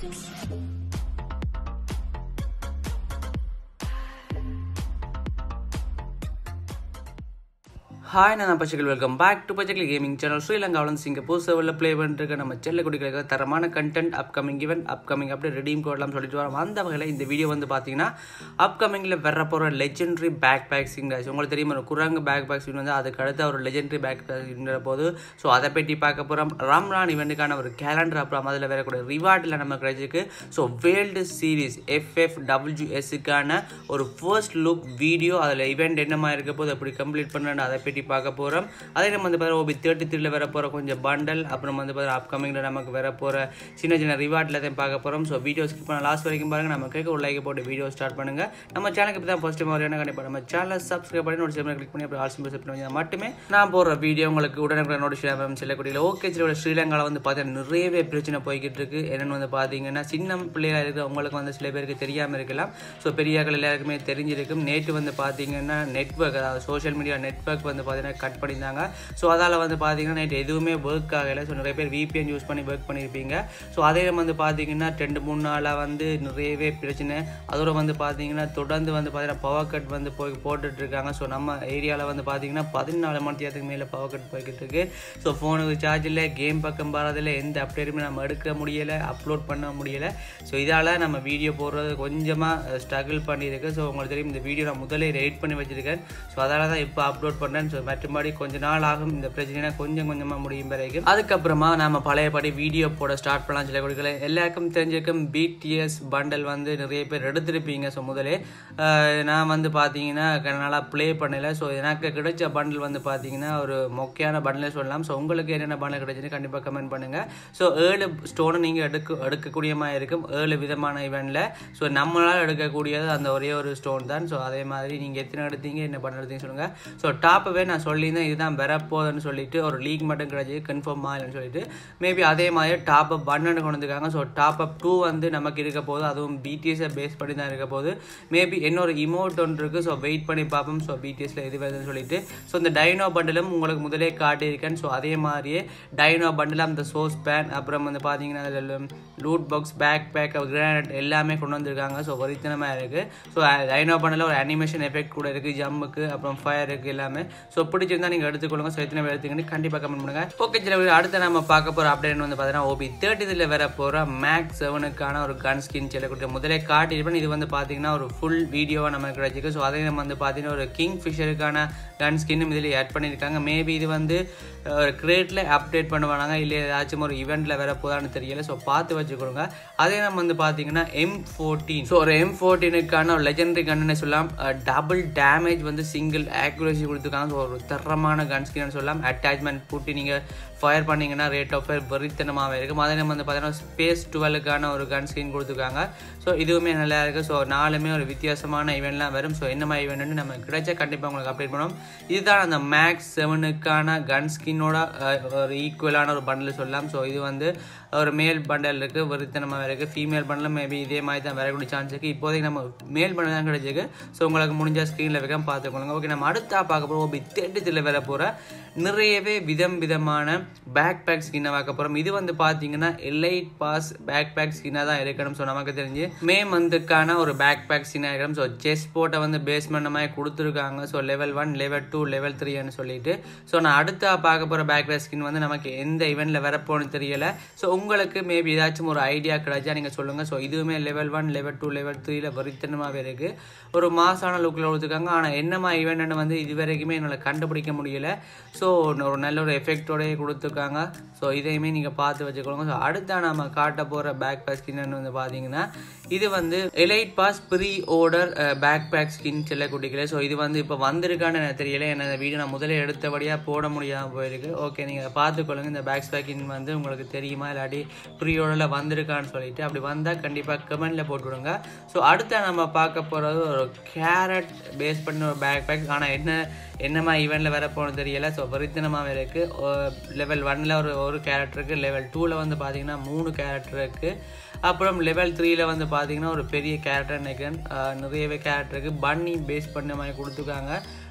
hi நான் பச்சைகள் welcome back to பச்சைகள் கேமிங் சேனல் ஸ்ரீலங்காவில் சிங்கப்பூர் சர்வரில் ப்ளே பண்ணிருக்க நம்ம செல்ல குடிகளுக்கு தரமான கண்டென்ட் அப்கமிங் ஈவெண்ட் அப்கமிங் அப்படியே ரெடீம் கோட்லாம் சொல்லிட்டு வரோம் அந்த வகையில் இந்த வீடியோ வந்து பார்த்தீங்கன்னா அப்கமிங்கில் வர போகிற லெஜெண்டரி பேக் பேக்ஸிங் உங்களுக்கு தெரியுமா ஒரு குரங்கு பேக் பேக்ஸிங் வந்து அதுக்கு அடுத்த ஒரு லெஜெண்டரி பேக் பேக்ஸிங்கிற போது ஸோ அதை பற்றி பார்க்க போகிறோம் ரம்லான் இவெண்ட்டுக்கான ஒரு கேலண்டர் அப்புறம் அதில் வரக்கூடிய ரிவார்டில் நம்ம கிடைச்சிருக்கு ஸோ வேர்ல்டு சீரீஸ் எஃப்எஃப் டபிள்யூஎஸ்ஸுக்கான ஒரு ஃபர்ஸ்ட் லுக் வீடியோ அதில் இவெண்ட் என்னமா இருக்க போது அப்படி கம்ப்ளீட் பண்ணுறேன் அதை பற்றி பார்க்க போகிறோம் அதே நம்ம வந்து பார்த்தா ஓபி தேர்ட்டி த்ரீல வர போகிற கொஞ்சம் பண்டல் அப்புறம் வந்து பார்த்தா அப்கமிங்கில் நமக்கு வர போகிற சின்ன சின்ன ரிவார்ட் எல்லாத்தையும் பார்க்க போகிறோம் ஸோ வீடியோ ஸ்கிப் பண்ண லாஸ்ட் வரைக்கும் பாருங்கள் நம்ம கேட்க ஒரு லைக் போட்டு வீடியோ ஸ்டார்ட் பண்ணுங்கள் நம்ம சேனலுக்கு இப்போ தான் ஃபஸ்ட் டைம் வரையான கண்டிப்பாக நம்ம சேனலை சப்ஸ்கிரைப் பண்ணி நோட்டிஸ் கிளிக் பண்ணி அப்புறம் ஆல் சிம்பிள் செட் பண்ணி மட்டுமே நான் போடுற வீடியோ உங்களுக்கு உடனுக்குடன் நோட்டிஃபிகேஷன் செல்லக்கூடிய ஓகே சில ஸ்ரீலங்காவில் வந்து பார்த்தீங்கன்னா நிறையவே பிரச்சனை போய்கிட்டு இருக்கு என்னென்னு வந்து பார்த்தீங்கன்னா சின்ன பிள்ளையாக இருக்கிற உங்களுக்கு வந்து சில பேருக்கு தெரியாமல் இருக்கலாம் ஸோ பெரியாக்கள் எல்லாருக்குமே தெரிஞ்சிருக்கும் நேற்று வந்து பார்த்தீங்கன்னா நெட்ஒர்க் அதாவது சோஷியல் மீடியா நெட்ஒர்க் வந்து பார்த்தீங்கன்னா கட் பண்ணியிருந்தாங்க ஸோ அதால் வந்து பார்த்தீங்கன்னா நைட் எதுவுமே ஒர்க் ஆகலை ஸோ நிறைய பேர் விபிஎன் யூஸ் பண்ணி ஒர்க் பண்ணியிருப்பீங்க ஸோ அதே வந்து பார்த்தீங்கன்னா ரெண்டு மூணு நாளாக வந்து நிறையவே பிரச்சனை அதோட வந்து பார்த்தீங்கன்னா தொடர்ந்து வந்து பார்த்தீங்கன்னா பவர் கட் வந்து போய் போட்டுட்டு இருக்காங்க ஸோ நம்ம ஏரியாவில் வந்து பார்த்தீங்கன்னா பதினாலு மணி நேரத்துக்கு மேலே பவர் கட் போய்கிட்டு இருக்கு ஸோ ஃபோனுக்கு சார்ஜ் இல்லை கேம் பக்கம் போகிறதில்ல எந்த அப்டேட்டுமே நம்ம எடுக்க முடியலை அப்லோட் பண்ண முடியலை ஸோ இதால் நம்ம வீடியோ போடுறது கொஞ்சமாக ஸ்ட்ரகிள் பண்ணியிருக்கு ஸோ உங்களுக்கு தெரியும் இந்த வீடியோ நான் முதலே ரெட் பண்ணி வச்சிருக்கேன் ஸோ அதனால தான் இப்போ அப்லோட் பண்ணேன் ஸோ மற்றபடி கொஞ்ச நாள் ஆகும் இந்த பிரச்சனை கொஞ்சம் கொஞ்சமாக முடியும் வரைக்கும் அதுக்கப்புறமா நம்ம பழையபடி வீடியோ போட ஸ்டார்ட் பண்ணலாம் சில கொடுக்கல எல்லாருக்கும் தெரிஞ்சிருக்கும் பிடிஎஸ் பண்டல் வந்து நிறைய பேர் எடுத்திருப்பீங்க ஸோ முதலே அஹ் நான் வந்து பார்த்தீங்கன்னா நல்லா ப்ளே பண்ணல ஸோ எனக்கு கிடைச்ச பண்டல் வந்து பார்த்தீங்கன்னா ஒரு மொக்கையான பண்டலே சொல்லலாம் ஸோ உங்களுக்கு என்னென்ன பண்டல் கிடைச்சுன்னு கண்டிப்பாக கமெண்ட் பண்ணுங்கள் ஸோ ஏழு ஸ்டோனை நீங்கள் எடுக்க எடுக்கக்கூடிய மாதிரி இருக்கும் ஏழு விதமான இவெண்ட்டில் ஸோ நம்மளால் எடுக்கக்கூடியது அந்த ஒரே ஒரு ஸ்டோன் தான் ஸோ அதே மாதிரி நீங்கள் எத்தனை எடுத்தீங்க என்ன பண்ண எடுத்தீங்க சொல்லுங்கள் ஸோ டாப்பவே நான் சொல்லியிருந்தேன் இதுதான் வரப்போகுதுன்னு சொல்லிட்டு ஒரு லீக் மட்டும் கிடைச்சி கன்ஃபார்ம் ஆகலன்னு சொல்லிட்டு மேபி அதே மாதிரி டாப் அப் பன்னெண்டு கொண்டு வந்திருக்காங்க ஸோ டாப் அப் டூ வந்து நமக்கு இருக்க போது அதுவும் பிடிஎஸை பேஸ் பண்ணி தான் இருக்க போது மேபி இன்னொரு இமோட் ஒன்று இருக்குது ஸோ வெயிட் பண்ணி பார்ப்போம் ஸோ பிடிஎஸில் எது வருதுன்னு சொல்லிட்டு ஸோ இந்த டைனோ பண்டிலும் உங்களுக்கு முதலே காட்டியிருக்கேன் ஸோ அதே மாதிரியே டைனோ பண்டில் அந்த சோஸ் பேன் அப்புறம் வந்து பார்த்தீங்கன்னா அதில் loot box backpack grenade எல்லாமே கொண்டு வந்திருக்காங்க ஸோ வரித்தனமாக இருக்குது ஸோ டைனோ பண்டில் ஒரு அனிமேஷன் எஃபெக்ட் கூட இருக்குது ஜம்முக்கு அப்புறம் ஃபயருக்கு எல்லாமே ஸோ பிடிச்சிருந்தா நீங்கள் எடுத்துக்கொள்ளுங்க ஸோ எத்தனை பேர் எடுத்துக்கிட்டு கண்டிப்பாக கமெண்ட் பண்ணுங்க ஓகே சில அடுத்து நம்ம பார்க்க போகிற அப்டேட் வந்து பார்த்தீங்கன்னா ஓபி தேர்ட்டியில் வர போகிற மேக் செவனுக்கான ஒரு கன் ஸ்கின் சொல்லக்கூடிய முதலே காட்டியிருப்பேன் இது வந்து பார்த்தீங்கன்னா ஒரு ஃபுல் வீடியோவாக நமக்கு கிடைச்சிருக்கு ஸோ அதே நம்ம வந்து பார்த்தீங்கன்னா ஒரு கிங் ஃபிஷருக்கான கன் ஸ்கின்னும் இதில் ஆட் பண்ணியிருக்காங்க மேபி இது வந்து ஒரு கிரேட்டில் அப்டேட் பண்ணுவாங்க இல்லை ஏதாச்சும் ஒரு ஈவெண்ட்டில் வர போதான்னு தெரியல ஸோ பார்த்து வச்சுக்கொடுங்க அதே நம்ம வந்து பார்த்தீங்கன்னா எம் ஃபோர்டீன் ஸோ ஒரு எம் ஃபோர்டீனுக்கான ஒரு லெஜெண்டரி கன்னு சொல்லலாம் டபுள் டேமேஜ் வந்து சிங்கிள் ஆக்குரேசி கொடுத்துருக்காங்க ஸோ ஒரு தரமான கன் ஸ்கின்னு சொல்லலாம் அட்டாச்மெண்ட் போட்டு நீங்கள் ஃபயர் பண்ணிங்கன்னா ரேட் ஆஃப் ஃபயர் வெறித்தனமாகவே இருக்கும் அதே நம்ம வந்து பார்த்தீங்கன்னா ஸ்பேஸ் டுவெலுக்கான ஒரு கன் ஸ்கின் கொடுத்துருக்காங்க ஸோ இதுவுமே நல்லா இருக்குது ஸோ நாலுமே ஒரு வித்தியாசமான ஈவெண்ட்லாம் வரும் ஸோ என்ன மாதிரி ஈவெண்ட்னு நம்ம கிடைச்சா கண்டிப்பாக உங்களுக்கு அப்டேட் பண்ணுவோம் இதுதான் அந்த மேக்ஸ் செவனுக்கான கன் ஸ்கின்னோட ஒரு ஈக்குவலான ஒரு பண்டில் சொல்லலாம் ஸோ இது வந்து ஒரு மேல் பண்டல் இருக்குது வெறித்தனமாக இருக்குது ஃபீமேல் பண்டலும் மேபி இதே மாதிரி தான் வரக்கூடிய சான்ஸ் இருக்குது இப்போதைக்கு நம்ம மேல் பண்டல் தான் கிடைச்சிருக்கு ஸோ உங்களுக்கு முடிஞ்ச ஸ்க்ரீனில் வைக்க பார்த்துக்கொள்ளுங்க ஓகே நம்ம அடுத்தா பார்க்க போகிறோம் ஓபி தேட்டத்தில் வர போகிற நிறையவே விதம் விதமான பேக் பேக் ஸ்கின்னை பார்க்க போகிறோம் இது வந்து பார்த்தீங்கன்னா எலைட் பாஸ் பேக் பேக் ஸ்கின்னாக தான் இருக்கணும் ஸோ நமக்கு தெரிஞ்சு மே மந்த்துக்கான ஒரு பேக் பேக் ஸ்கின்னாக இருக்கணும் ஸோ செஸ் போட்டை வந்து பேஸ் பண்ண மாதிரி கொடுத்துருக்காங்க so level one level two level த்ரீன்னு சொல்லிட்டு ஸோ நான் அடுத்த பார்க்க போகிற பேக் பேக் ஸ்கின் வந்து நமக்கு எந்த இவெண்ட்டில் வரப்போன்னு தெரியல ஸோ உங்களுக்கு மேபி ஏதாச்சும் ஒரு ஐடியா கிடைச்சா நீங்கள் சொல்லுங்கள் ஸோ இதுவுமே level one level two level த்ரீல வரித்தனமாகவே இருக்குது ஒரு மாசான லுக்கில் கொடுத்துருக்காங்க ஆனால் என்னமா ஈவெண்ட்னு வந்து இது வரைக்குமே என்னால் கண்டுபிடிக்க முடியல ஸோ ஒரு நல்ல ஒரு எஃபெக்டோடய கொடுத்துருக்காங்க ஸோ இதையுமே நீங்கள் பார்த்து வச்சுக்கோங்க ஸோ அடுத்த நம்ம காட்ட போகிற பேக் பேக் ஸ்கின்னு வந்து பார்த்தீங்கன்னா இது வந்து elite pass pre order backpack skin செல்லக்குட்டிகளே ஸோ இது வந்து இப்போ வந்திருக்கான்னு எனக்கு தெரியல என்ன இந்த வீடியோ நான் முதல்ல எடுத்தபடியாக போட முடியாமல் போயிருக்கு ஓகே நீங்கள் பார்த்துக்கொள்ளுங்க இந்த பேக் பேக்கின் வந்து உங்களுக்கு தெரியுமா இல்லாட்டி ப்ரீ ஓர்டரில் வந்திருக்கான்னு சொல்லிட்டு அப்படி வந்தால் கண்டிப்பாக கமெண்டில் போட்டு விடுங்க ஸோ அடுத்த நம்ம பார்க்க போகிறது ஒரு கேரட் பேஸ் பண்ண ஒரு பேக் பேக் ஆனால் என்ன என்னமா ஈவெண்ட்டில் வர போகணும் தெரியல ஸோ வரித்தனமாகவே இருக்குது லெவல் ஒனில் ஒரு ஒரு கேரக்டர் இருக்குது லெவல் டூவில் வந்து பார்த்தீங்கன்னா மூணு கேரக்டர் இருக்குது அப்புறம் லெவல் த்ரீல வந்து பார்த்தீங்கன்னா ஒரு பெரிய கேரக்டர் நினைக்கிறேன் நிறையவே கேரக்டர் இருக்குது பன்னி பேஸ் பண்ண மாதிரி கொடுத்துருக்காங்க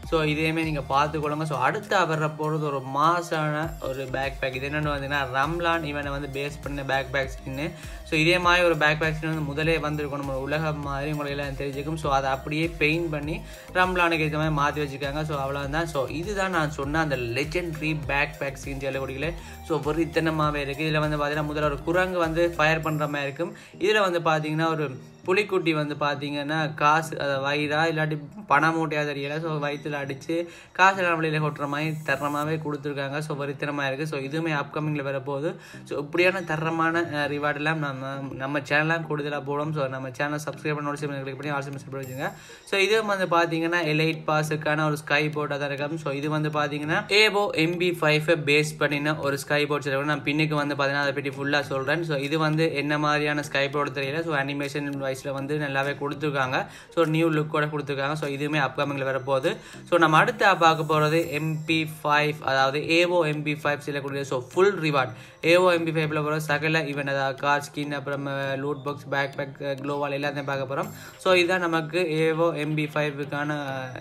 ஸோ இதையுமே நீங்கள் பார்த்துக்கொள்ளுங்க ஸோ அடுத்து வர்ற போகிறது ஒரு மாசான ஒரு பேக் பேக் இது என்னென்னு பார்த்தீங்கன்னா ரம்லான் இவனை வந்து பேஸ் பண்ண பேக் பேக் ஸ்கின்னு ஸோ இதே மாதிரி ஒரு பேக் பேக் ஸ்கின் வந்து முதலே வந்திருக்கும் நம்ம உலகம் மாதிரி உங்களுக்கு எல்லாம் தெரிஞ்சுக்கும் ஸோ அதை அப்படியே பெயிண்ட் பண்ணி ரம்லானுக்கு ஏற்ற மாதிரி மாற்றி வச்சுருக்காங்க ஸோ அவ்வளோதான் ஸோ இதுதான் நான் சொன்ன அந்த லெஜெண்டரி பேக் பேக் ஸ்கின் சொல்லக்கூடியல ஸோ வெறித்தனமாகவே இருக்குது இதில் வந்து பார்த்தீங்கன்னா முதல்ல ஒரு குரங்கு வந்து ஃபயர் பண்ணுற மாதிரி இருக்கும் இதில் வந்து பார்த்தீங்கன்னா ஒரு புலிக்குட்டி வந்து பார்த்தீங்கன்னா காசு அதை வயிறா இல்லாட்டி பணம் மூட்டையாக தெரியல ஸோ வயிற்றில் அடித்து காசு எல்லாம் வெளியில் கொட்டுற மாதிரி தரமாகவே கொடுத்துருக்காங்க ஸோ வரித்தனமாக இருக்குது ஸோ இதுவுமே அப்கமிங்கில் வரப்போகுது ஸோ இப்படியான தரமான ரிவார்டெல்லாம் நம்ம நம்ம சேனலாம் கூடுதலாக போடும் ஸோ நம்ம சேனல் சப்ஸ்கிரைப் பண்ண நோட்டிஃபிகேஷன் கிளிக் பண்ணி ஆல்சோ மிஸ் வச்சுங்க ஸோ இது வந்து பார்த்தீங்கன்னா எலைட் பாஸுக்கான ஒரு ஸ்கை போர்ட்டாக தான் இருக்கும் ஸோ இது வந்து பார்த்தீங்கன்னா ஏவோ எம்பி ஃபைவ் பேஸ் பண்ணின ஒரு ஸ்கை போர்ட் சொல்லி நான் பின்னுக்கு வந்து பார்த்தீங்கன்னா அதை பற்றி ஃபுல்லாக சொல்கிறேன் ஸோ இது வந்து என்ன மாதிரியான ஸ்கை போர்டு தெரியல ஸோ அனிமேஷன் வைஸில் வந்து நல்லாவே கொடுத்துருக்காங்க ஸோ நியூ லுக்கோட கொடுத்துருக்காங்க ஸோ இதுவுமே அப்கமிங்கில் வரப்போகுது ஸோ நம்ம அடுத்து பார்க்க போகிறது எம்பி ஃபைவ் அதாவது ஏவோ எம்பி ஃபைவ் சொல்லக்கூடிய so full reward evo MP ஃபைவ்ல போகிற சகல ஈவெண்ட் அதாவது கார் ஸ்கின் அப்புறம் லூட் பாக்ஸ் பேக் பேக் க்ளோவால் எல்லாத்தையும் பார்க்க போகிறோம் ஸோ இதுதான் நமக்கு ஏவோ எம்பி ஃபைவுக்கான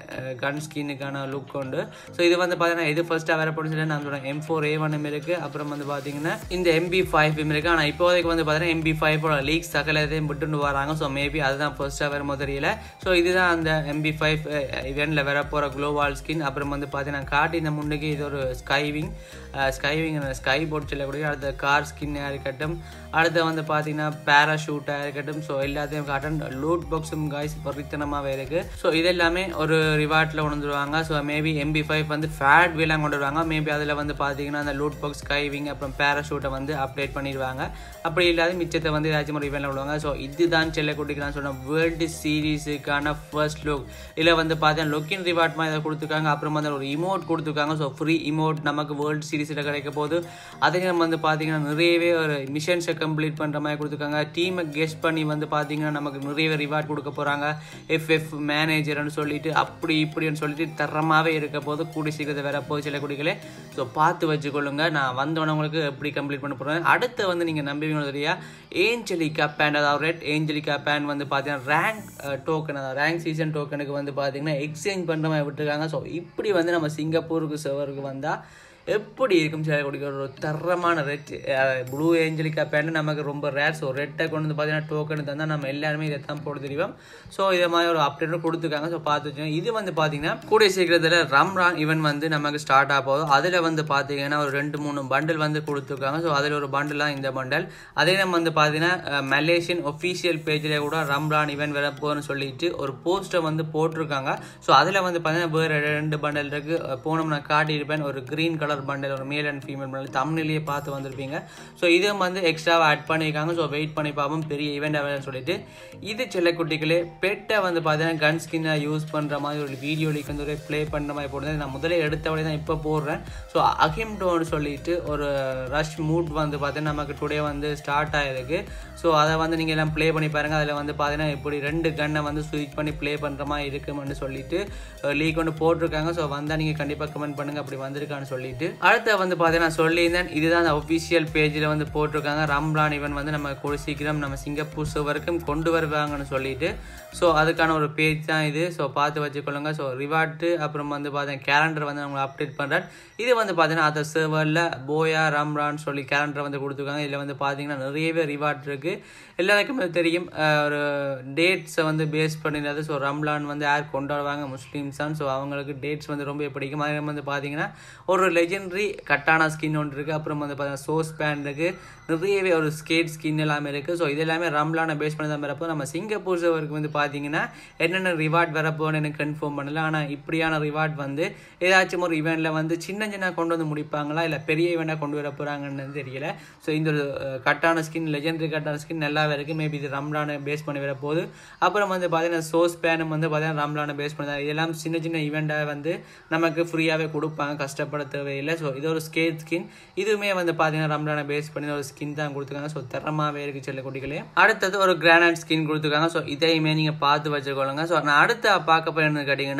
கன் ஸ்கின்னுக்கான லுக் உண்டு ஸோ இது வந்து பார்த்தீங்கன்னா இது ஃபர்ஸ்ட்டாக வர போட்டு சொல்லி நான் சொல்கிறேன் எம் ஃபோர் ஏ ஒன்னும் இருக்குது அப்புறம் வந்து பார்த்தீங்கன்னா இந்த எம்பி ஃபைவ் இருக்குது ஆனால் இப்போதைக்கு வந்து பார்த்தீங்கன்னா எம்பி ஃபைவோட லீக்ஸ் சகல இதையும் விட்டுட்டு வராங்க ஸோ மேபி அதுதான் ஃபர்ஸ்ட்டாக வருமோ தெரியல ஸோ இதுதான் அந்த எம்பி ஃபைவ் இவெண்ட்டில் வர போகிற க்ளோவால் ஸ்கின் அப்புறம் வந்து பார்த்தீங்கன்னா காட்டி இந்த முன்னுக்கு இது ஒரு ஸ்கைவிங் ஸ்கைவிங் ஸ்கை போர்ட் சொல்லக்கூடிய அடுத்த கார் ஸ்கின்னாக இருக்கட்டும் அடுத்து வந்து பார்த்தீங்கன்னா பேராஷூட்டாக இருக்கட்டும் ஸோ எல்லாத்தையும் காட்டன் லூட் பாக்ஸும் காய்ஸ் பரித்தனமாகவே இருக்குது ஸோ இது எல்லாமே ஒரு ரிவார்ட்டில் கொண்டு வந்துருவாங்க ஸோ மேபி எம்பி ஃபைவ் வந்து ஃபேட் வீலாம் கொண்டு வருவாங்க மேபி அதில் வந்து பார்த்தீங்கன்னா அந்த லூட் பாக்ஸ் ஸ்கைவிங் அப்புறம் பேராஷூட்டை வந்து அப்டேட் பண்ணிடுவாங்க அப்படி இல்லாத மிச்சத்தை வந்து ஏதாச்சும் ஒரு இவெண்ட்டில் விடுவாங்க ஸோ இதுதான் செல்லக்குட்டிக்கு நான் சொன்ன வேர்ல்டு சீரீஸுக்கான ஃபர்ஸ்ட் லுக் இதில் வந்து பார்த்தீங்கன்னா லுக்கின் ரிவார்ட் மாதிரி இதை கொடுத்துருக்காங்க அப்புறம் வந்து ஒரு இமோட் கொடுத்துருக்காங்க ஸோ ஃப்ரீ இமோட் நமக்கு வேர்ல்டு சீரீஸில் கிடைக்க போது அதையும் வந்து பார்த்தீங்கன்னா நிறையவே ஒரு மிஷன்ஸை கம்ப்ளீட் பண்ணுற மாதிரி கொடுத்துருக்காங்க டீமை கெஸ்ட் பண்ணி வந்து பார்த்தீங்கன்னா நமக்கு நிறையவே ரிவார்ட் கொடுக்க போகிறாங்க எஃப்எஃப் மேனேஜர்னு சொல்லிட்டு அப்படி இப்படின்னு சொல்லிட்டு தரமாகவே இருக்க போது கூடி சீக்கிரத்தை வேற போது சில குடிகளே ஸோ பார்த்து வச்சுக்கொள்ளுங்க நான் வந்தவனவங்களுக்கு எப்படி கம்ப்ளீட் பண்ண போகிறேன் அடுத்து வந்து நீங்கள் நம்புவீங்க தெரியா ஏஞ்சலிகா பேண்ட் அதாவது ரெட் ஏஞ்சலிகா பேண்ட் வந்து பார்த்தீங்கன்னா ரேங்க் டோக்கன் அதாவது ரேங்க் சீசன் டோக்கனுக்கு வந்து பார்த்தீங்கன்னா எக்ஸ்சேஞ்ச் பண்ணுற மாதிரி விட்டுருக்காங்க ஸோ இப்படி வந்து நம்ம சிங்கப்பூருக்கு சர்வருக்கு வந்தால் எப்படி இருக்கும் சில குடிக்கிற ஒரு தரமான ரெட் ப்ளூ ஏஞ்சலிக்கா பேண்ட் நமக்கு ரொம்ப ரேர் ஸோ ரெட்டை கொண்டு வந்து பார்த்தீங்கன்னா டோக்கன் தந்தால் நம்ம எல்லாருமே இதை தான் போட தெரியும் ஸோ இதை மாதிரி ஒரு அப்டேட்டும் கொடுத்துருக்காங்க ஸோ பார்த்து வச்சுக்கோங்க இது வந்து பார்த்தீங்கன்னா கூடிய சீக்கிரத்தில் ரம்ரான் ஈவெண்ட் வந்து நமக்கு ஸ்டார்ட் ஆக போதும் அதில் வந்து பார்த்தீங்கன்னா ஒரு ரெண்டு மூணு பண்டில் வந்து கொடுத்துருக்காங்க ஸோ அதில் ஒரு பண்டில் இந்த பண்டல் அதே நம்ம வந்து பார்த்தீங்கன்னா மலேசியன் ஒஃபீஷியல் பேஜில் கூட ரம்ரான் ஈவெண்ட் வரப்போன்னு சொல்லிட்டு ஒரு போஸ்டர் வந்து போட்டிருக்காங்க ஸோ அதில் வந்து பார்த்தீங்கன்னா வேறு ரெண்டு பண்டல் இருக்குது போனோம் நான் காட்டியிருப்பேன் ஒரு க்ரீன் கலர் கலர் பண்டல் ஒரு மேல் அண்ட் ஃபீமேல் பண்டல் தமிழ்லேயே பார்த்து வந்திருப்பீங்க ஸோ இதுவும் வந்து எக்ஸ்ட்ராவாக ஆட் பண்ணியிருக்காங்க ஸோ வெயிட் பண்ணி பார்ப்போம் பெரிய ஈவெண்ட் ஆகலன்னு சொல்லிட்டு இது செல்லக்குட்டிகளே பெட்டை வந்து பார்த்தீங்கன்னா கன் ஸ்கின்னை யூஸ் பண்ணுற மாதிரி ஒரு வீடியோ லீக் வந்து ஒரு ப்ளே பண்ணுற மாதிரி போடுறது நான் முதல்ல எடுத்தவழி தான் இப்போ போடுறேன் ஸோ அகிம் டோன்னு சொல்லிட்டு ஒரு ரஷ் மூட் வந்து பார்த்தீங்கன்னா நமக்கு டுடே வந்து ஸ்டார்ட் ஆகிருக்கு ஸோ அதை வந்து நீங்கள் எல்லாம் ப்ளே பண்ணி பாருங்கள் அதில் வந்து பார்த்தீங்கன்னா இப்படி ரெண்டு கன்னை வந்து ஸ்விட்ச் பண்ணி ப்ளே பண்ணுற மாதிரி இருக்குமென்னு சொல்லிட்டு லீக் ஒன்று போட்டிருக்காங்க ஸோ வந்தால் நீங்கள் கண்டிப்பாக கமெண்ட் பண்ணுங்கள் அப்படி வந்திருக்கான்னு சொல்லிட்டு அடுத்த வந்து பார்த்தீங்கன்னா சொல்லியிருந்தேன் இதுதான் அந்த ஒஃபிஷியல் பேஜில் வந்து போட்டிருக்காங்க ரம்லான் இவன் வந்து நம்ம கூட சீக்கிரம் நம்ம சிங்கப்பூர் வரைக்கும் கொண்டு வருவாங்கன்னு சொல்லிட்டு ஸோ அதுக்கான ஒரு பேஜ் தான் இது ஸோ பார்த்து வச்சுக்கொள்ளுங்க ஸோ ரிவார்டு அப்புறம் வந்து பார்த்தீங்கன்னா கேலண்டர் வந்து அவங்க அப்டேட் பண்ணுறேன் இது வந்து பார்த்தீங்கன்னா அந்த சர்வரில் போயா ரம்ரான் சொல்லி கேலண்டர் வந்து கொடுத்துருக்காங்க இதில் வந்து பார்த்தீங்கன்னா நிறையவே ரிவார்ட் இருக்குது எல்லாருக்குமே தெரியும் ஒரு டேட்ஸை வந்து பேஸ் பண்ணினது ஸோ ரம்லான் வந்து யார் கொண்டாடுவாங்க முஸ்லீம்ஸ் தான் ஸோ அவங்களுக்கு டேட்ஸ் வந்து ரொம்ப பிடிக்கும் அதே வந்து பார்த்தீங்கன்னா ஒரு லெஜெண்டரி கட்டானா ஸ்கின் ஒன்று இருக்குது அப்புறம் வந்து பார்த்தீங்கன்னா சோஸ் பேண்ட் இருக்குது நிறையவே ஒரு ஸ்கேட் ஸ்கின் எல்லாமே இருக்குது ஸோ இது எல்லாமே ரம்லானை பேஸ் பண்ணி தான் வரப்போ நம்ம சிங்கப்பூர் சர்வருக்கு வந்து பார்த்தீங்கன்னா என்னென்ன ரிவார்ட் வரப்போன்னு எனக்கு கன்ஃபார்ம் பண்ணல ஆனால் இப்படியான ரிவார்ட் வந்து ஏதாச்சும் ஒரு இவெண்ட்டில் வந்து சின்ன சின்ன கொண்டு வந்து முடிப்பாங்களா இல்லை பெரிய இவெண்ட்டாக கொண்டு வர போகிறாங்கன்னு தெரியல ஸோ இந்த ஒரு கட்டான ஸ்கின் லெஜெண்டரி கட்டான ஸ்கின் நல்லாவே இருக்குது மேபி இது ரம்லானை பேஸ் பண்ணி வர போகுது அப்புறம் வந்து பார்த்தீங்கன்னா சோஸ் பேனும் வந்து பார்த்தீங்கன்னா ரம்லானை பேஸ் பண்ணி தான் இதெல்லாம் சின்ன சின்ன ஈவெண்ட்டாக வந்து நமக்கு ஃப்ரீயாகவே கொடுப்பாங்க கஷ்டப்பட தேவையில்லை ஸோ இது ஒரு ஸ்கேட் ஸ்கின் இதுவுமே வந்து பார்த்தீங்கன்னா ரம்லானை பேஸ் பண்ணி ஒரு ஸ்கின் தான் கொடுத்துருக்காங்க ஸோ தரமாகவே இருக்குது செல்ல குட்டிகளே அடுத்தது ஒரு கிரானைட் ஸ்கின் கொடுத்துருக்காங்க ஸோ இதையுமே நீங்கள் பார்த்து வச்சுக்கொள்ளுங்க ஸோ நான் அடுத்த பார்க்க போய் என்ன கேட்டிங்கன்னா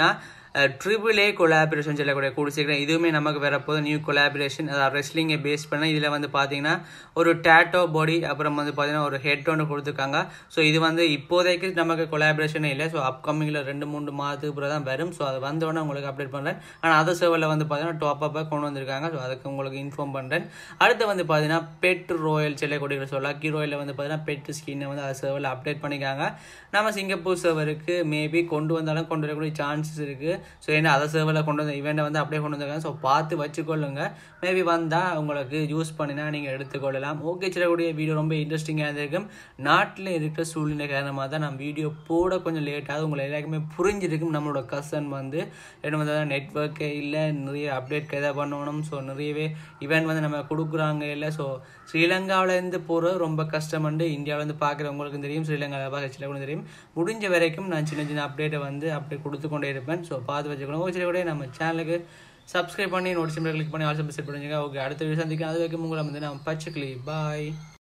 ட்ரிபிள் ஏ கொலாபரேஷன் சொல்லக்கூடிய கூடி சீக்கிரம் இதுவுமே நமக்கு வரப்போது நியூ கொலாபரேஷன் அதாவது ரெஸ்லிங்கை பேஸ் பண்ண இதில் வந்து பார்த்தீங்கன்னா ஒரு டேட்டோ பாடி அப்புறம் வந்து பார்த்தீங்கன்னா ஒரு ஹெட் ஒன்று கொடுத்துருக்காங்க ஸோ இது வந்து இப்போதைக்கு நமக்கு கொலாபரேஷனே இல்லை ஸோ அப்கமிங்கில் ரெண்டு மூணு மாதத்துக்கு பிறகு தான் வரும் ஸோ அது வந்தோடனே உங்களுக்கு அப்டேட் பண்ணுறேன் ஆனால் அதர் சர்வரில் வந்து பார்த்தீங்கன்னா டாப் அப்பாக கொண்டு வந்திருக்காங்க ஸோ அதுக்கு உங்களுக்கு இன்ஃபார்ம் பண்ணுறேன் அடுத்து வந்து பார்த்தீங்கன்னா பெட் ரோயல் செல்லக்கூடிய ஸோ லக்கி ரோயலில் வந்து பார்த்தீங்கன்னா பெட் ஸ்கின்னை வந்து அது சர்வரில் அப்டேட் பண்ணிக்காங்க நம்ம சிங்கப்பூர் சர்வருக்கு மேபி கொண்டு வந்தாலும் கொண்டு வரக்கூடிய சான்சஸ் இருக்குது ஸோ ஏன்னா அதை சர்வரில் கொண்டு வந்த இவெண்ட்டை வந்து அப்படியே கொண்டு வந்திருக்காங்க ஸோ பார்த்து வச்சுக்கொள்ளுங்க மேபி வந்தால் உங்களுக்கு யூஸ் பண்ணினா நீங்கள் எடுத்துக்கொள்ளலாம் ஓகே சிலக்கூடிய வீடியோ ரொம்ப இன்ட்ரெஸ்டிங்காக இருந்திருக்கும் நாட்டில் இருக்கிற சூழ்நிலை காரணமாக தான் நான் வீடியோ போட கொஞ்சம் லேட்டாக உங்களை எல்லாருக்குமே புரிஞ்சிருக்கும் நம்மளோட கசன் வந்து என்ன வந்து நெட்ஒர்க்கே இல்லை நிறைய அப்டேட் எதாவது பண்ணணும் ஸோ நிறையவே இவெண்ட் வந்து நம்ம கொடுக்குறாங்க இல்லை ஸோ ஸ்ரீலங்காவிலேருந்து போகிறது ரொம்ப கஷ்டமண்டு இந்தியாவிலேருந்து பார்க்குறவங்களுக்கும் தெரியும் ஸ்ரீலங்காவில் பார்க்க சிலவங்களுக்கும் தெரியும் முடிஞ்ச வரைக்கும் நான் சின்ன சின்ன அப்டேட்டை வந்து அப்படியே கொடுத்து கொண்டே இருப்பேன் ஸோ பார்த்து வச்சுக்கணும் ஒரு சில கூட நம்ம சேனலுக்கு சப்ஸ்கிரைப் பண்ணி நோட்டிஃபிகேஷன் கிளிக் பண்ணி ஆல்சோ செட் பண்ணுங்க ஓகே அடுத்த வீடியோ சந்திக்கலாம் அது வரைக்கும் உங்களை வந்து நான் பச்சைக்கிளி பாய்